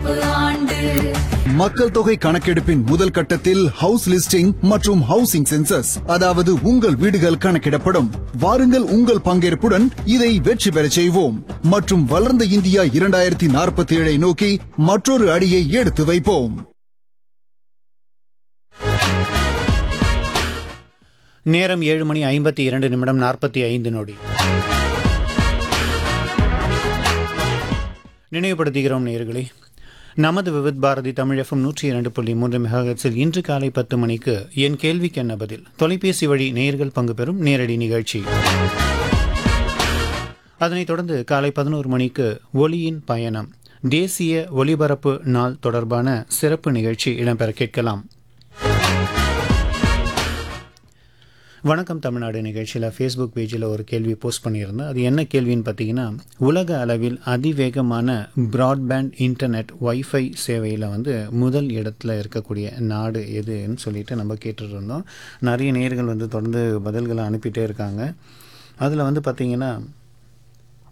நடப்பு ஆண்டு மக்கள் தொகை கணக்கெடுப்பின் முதல் கட்டத்தில் ஹவுஸ் லிஸ்டிங் மற்றும் ஹவுசிங் சென்சஸ் அதாவது உங்கள் வீடுகள் கணக்கிடப்படும் வாருங்கள் உங்கள் பங்கேற்புடன் இதை வெற்றி பெறச் செய்வோம் மற்றும் வளர்ந்த இந்தியா இரண்டாயிரத்தி நாற்பத்தி ஏழை நோக்கி மற்றொரு அடியை எடுத்து வைப்போம் நேரம் ஏழு மணி ஐம்பத்தி இரண்டு நிமிடம் நாற்பத்தி ஐந்து நொடி நினைவுபடுத்துகிறோம் நேர்களே நமது விவித் பாரதி தமிழ் எஃப்எம் நூற்றி இரண்டு புள்ளி மூன்று மெகாஹெட்ஸில் இன்று காலை பத்து மணிக்கு என் கேள்விக்கு என்ன பதில் தொலைபேசி வழி நேயர்கள் பங்கு பெறும் நேரடி நிகழ்ச்சி அதனைத் தொடர்ந்து காலை பதினோரு மணிக்கு ஒலியின் பயணம் தேசிய ஒலிபரப்பு நாள் தொடர்பான சிறப்பு நிகழ்ச்சி இடம்பெற கேட்கலாம் வணக்கம் தமிழ்நாடு நிகழ்ச்சியில் ஃபேஸ்புக் பேஜில் ஒரு கேள்வி போஸ்ட் பண்ணியிருந்தேன் அது என்ன கேள்வின்னு பார்த்தீங்கன்னா உலக அளவில் அதிவேகமான பிராட்பேண்ட் இன்டர்நெட் வைஃபை சேவையில் வந்து முதல் இடத்துல இருக்கக்கூடிய நாடு எதுன்னு சொல்லிட்டு நம்ம கேட்டுட்டு இருந்தோம் நிறைய நேர்கள் வந்து தொடர்ந்து பதில்களை அனுப்பிட்டே இருக்காங்க அதில் வந்து பார்த்தீங்கன்னா